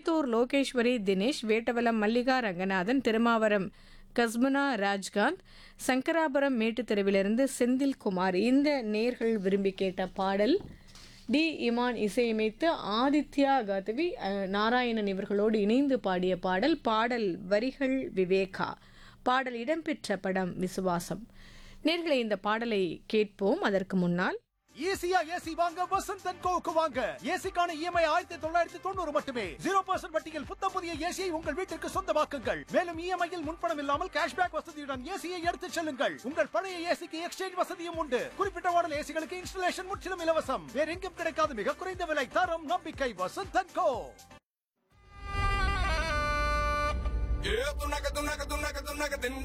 மேல்தூர் லோகேஸ்வரி தினேஷ் வேட்டவலம் மல்லிகா ரங்கநாதன் திருமாவரம் கஸ்முனா ராஜ்காந்த் சங்கராபுரம் மேட்டுத்தெருவிலிருந்து செந்தில் குமார் இந்த நேர்கள் விரும்பி கேட்ட பாடல் டி இமான் இசையமைத்து ஆதித்யா கதவி அஹ், நாராயணன் இவர்களோடு இணைந்து பாடிய பாடல் பாடல் வரிகள் விவேகா பாடல் இடம்பெற்ற படம் விசுவாசம் நேர்களை இந்த பாடலை கேட்போம் அதற்கு முன்னால் ஈஸியா ஏசி வாங்க வசந்த் அண்ட் கோவுக்கு வாங்க ஏசிக்கான இஎம்ஐ ஆயிரத்தி தொள்ளாயிரத்தி தொண்ணூறு மட்டுமே ஜீரோ பர்சன்ட் வட்டியில் புத்த புதிய ஏசியை உங்கள் வீட்டிற்கு சொந்தமாக்குங்கள் மேலும் இஎம்ஐயில் முன்பணம் இல்லாமல் கேஷ்பேக் வசதியுடன் ஏசியை எடுத்துச் செல்லுங்கள் உங்கள் பழைய ஏசிக்கு எக்ஸ்சேஞ்ச் வசதியும் உண்டு குறிப்பிட்ட மாடல் ஏசிகளுக்கு இன்ஸ்டலேஷன் முற்றிலும் இலவசம் வேற எங்கும் கிடைக்காத மிக குறைந்த விலை தரம் நம்பிக்கை Vasanth and co Yeah, tunaka tunaka tunaka tunaka tin